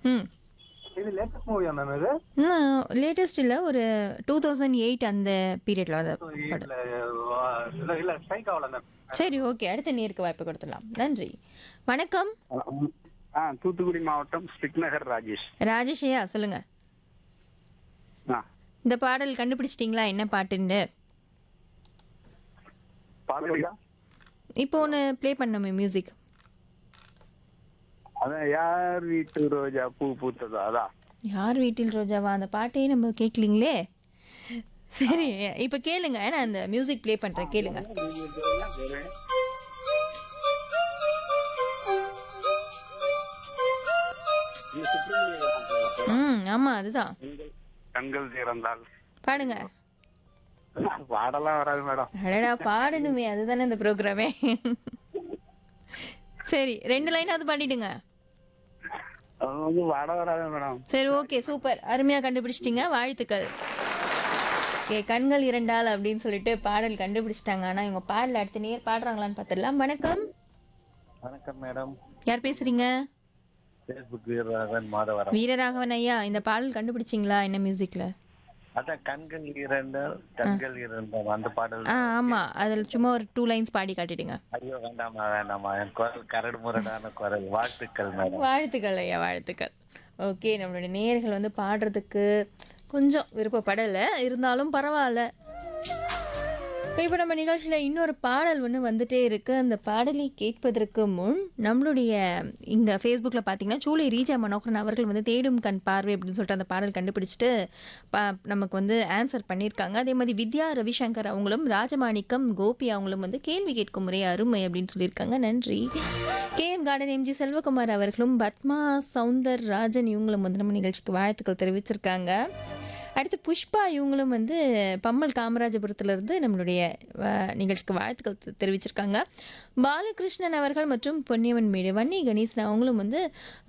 ம் இது லேட்டஸ்ட் மூவியா மேம் இது லேட்டஸ்ட் இல்லை ஒரு டூ தௌசண்ட் எயிட் அந்த பீரியடில் வந்த படம் இல்ல இல்ல இல்ல ஸ்ட்ரைக் ஆகல மேம் சரி ஓகே அடுத்த நேருக்கு வாய்ப்பு கொடுத்துடலாம் நன்றி வணக்கம் ஆ தூத்துக்குடி மாவட்டம் ஸ்டிக்நகர் ராஜேஷ் ராஜேஷையா சொல்லுங்க ஆ இந்த பாடல் கண்டுபிடிச்சிட்டிங்களா என்ன பாட்டுன்னு பாடுறீங்களா இப்போ ஒன்று ப்ளே பண்ணோமே மியூசிக் அதான் யார் வீட்டு ரோஜா பூ பூத்ததோ அதான் யார் வீட்டில் ரோஜாவா அந்த பாட்டையே நம்ம கேட்கலீங்களே சரி இப்போ கேளுங்க நான் அந்த மியூசிக் ப்ளே பண்ணுறேன் கேளுங்க ம் ஆமாம் அதுதான் கண்கள் திறந்தால் பாடுங்க பாடலாம் வராது மேடம் அடடா பாடணுமே அதுதானே இந்த ப்ரோக்ராமே சரி ரெண்டு லைனாவது பாடிடுங்க அது வந்து பாட வராது மேடம் சரி ஓகே சூப்பர் அருமையாக கண்டுபிடிச்சிட்டிங்க வாழ்த்துக்கள் ஓகே கண்கள் இரண்டால் அப்படின்னு சொல்லிட்டு பாடல் கண்டுபிடிச்சிட்டாங்க ஆனால் இவங்க பாடல அடுத்த நேர் பாடுறாங்களான்னு பார்த்துடலாம் வணக்கம் வணக்கம் மேடம் யார் பேசுறீங்க ஃபேஸ்புக் வீரராகவன் மாதவரம் வீரராகவன் ஐயா இந்த பாடல் கண்டுபிடிச்சிங்களா என்ன மியூசிக்ல அதான் கண்கள் இரண்டு கண்கள் இரண்டு அந்த பாடல் ஆ ஆமாம் அதில் சும்மா ஒரு டூ லைன்ஸ் பாடி காட்டிடுங்க ஐயோ வேண்டாமா வேண்டாமா என் குரல் கரடு முரடான குரல் வாழ்த்துக்கள் மேடம் வாழ்த்துக்கள் ஐயா வாழ்த்துக்கள் ஓகே நம்மளுடைய நேயர்கள் வந்து பாடுறதுக்கு கொஞ்சம் விருப்பப்படலை இருந்தாலும் பரவாயில்ல இப்போ நம்ம நிகழ்ச்சியில் இன்னொரு பாடல் ஒன்று வந்துட்டே இருக்கு அந்த பாடலை கேட்பதற்கு முன் நம்மளுடைய இங்கே ஃபேஸ்புக்கில் பார்த்தீங்கன்னா சூளை ரீஜா மனோகரன் அவர்கள் வந்து தேடும் கண் பார்வை அப்படின்னு சொல்லிட்டு அந்த பாடல் கண்டுபிடிச்சிட்டு பா நமக்கு வந்து ஆன்சர் பண்ணியிருக்காங்க அதே மாதிரி வித்யா ரவிசங்கர் அவங்களும் ராஜமாணிக்கம் கோபி அவங்களும் வந்து கேள்வி கேட்கும் முறை அருமை அப்படின்னு சொல்லியிருக்காங்க நன்றி K M garden MG Selvakumar அவர்களும் பத்மா சவுந்தர் ராஜன் இவங்களும் வந்து நம்ம நிகழ்ச்சிக்கு வாழ்த்துக்கள் தெரிவிச்சிருக்காங்க அடுத்து புஷ்பா இவங்களும் வந்து பம்மல் காமராஜபுரத்துலேருந்து நம்மளுடைய அஹ், நிகழ்ச்சிக்கு வாழ்த்துக்கள் தெ- தெரிவிச்சிருக்காங்க பாலகிருஷ்ணன் அவர்கள் மற்றும் பொன்னியவன் மேடு வன்னி கணேசன் அவங்களும் வந்து